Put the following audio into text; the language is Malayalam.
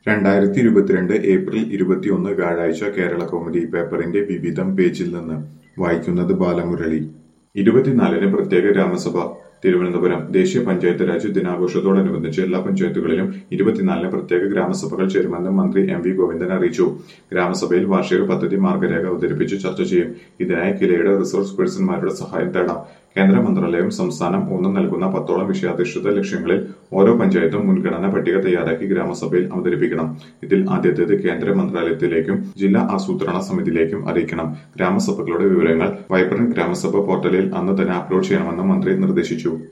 രണ്ടായിരത്തി ഇരുപത്തിരണ്ട് ഏപ്രിൽ ഇരുപത്തിയൊന്ന് വ്യാഴാഴ്ച കേരളകൗമുദി പേപ്പറിന്റെ വിവിധം പേജിൽ നിന്ന് വായിക്കുന്നത് ബാലമുരളി ഇരുപത്തിനാലിന് പ്രത്യേക ഗ്രാമസഭ തിരുവനന്തപുരം ദേശീയ പഞ്ചായത്ത് രാജ് ദിനാഘോഷത്തോടനുബന്ധിച്ച് എല്ലാ പഞ്ചായത്തുകളിലും ഇരുപത്തിനാലിന് പ്രത്യേക ഗ്രാമസഭകൾ ചേരുമെന്ന് മന്ത്രി എം വി ഗോവിന്ദൻ അറിയിച്ചു ഗ്രാമസഭയിൽ വാർഷിക പദ്ധതി മാർഗരേഖ അവതരിപ്പിച്ച് ചർച്ച ചെയ്യും ഇതിനായി കിലയുടെ റിസോഴ്സ് പേഴ്സൺമാരുടെ സഹായം തേടാം കേന്ദ്ര മന്ത്രാലയം സംസ്ഥാനം ഊന്നൽ നൽകുന്ന പത്തോളം വിഷയാധിഷ്ഠിത ലക്ഷ്യങ്ങളിൽ ഓരോ പഞ്ചായത്തും മുൻഗണനാ പട്ടിക തയ്യാറാക്കി ഗ്രാമസഭയിൽ അവതരിപ്പിക്കണം ഇതിൽ ആദ്യത്തേത് കേന്ദ്ര മന്ത്രാലയത്തിലേക്കും ജില്ലാ ആസൂത്രണ സമിതിയിലേക്കും അറിയിക്കണം ഗ്രാമസഭകളുടെ വിവരങ്ങൾ വൈബ്രന്റ് ഗ്രാമസഭ പോർട്ടലിൽ അന്ന് തന്നെ അപ്ലോഡ് ചെയ്യണമെന്നും മന്ത്രി നിർദ്ദേശിച്ചു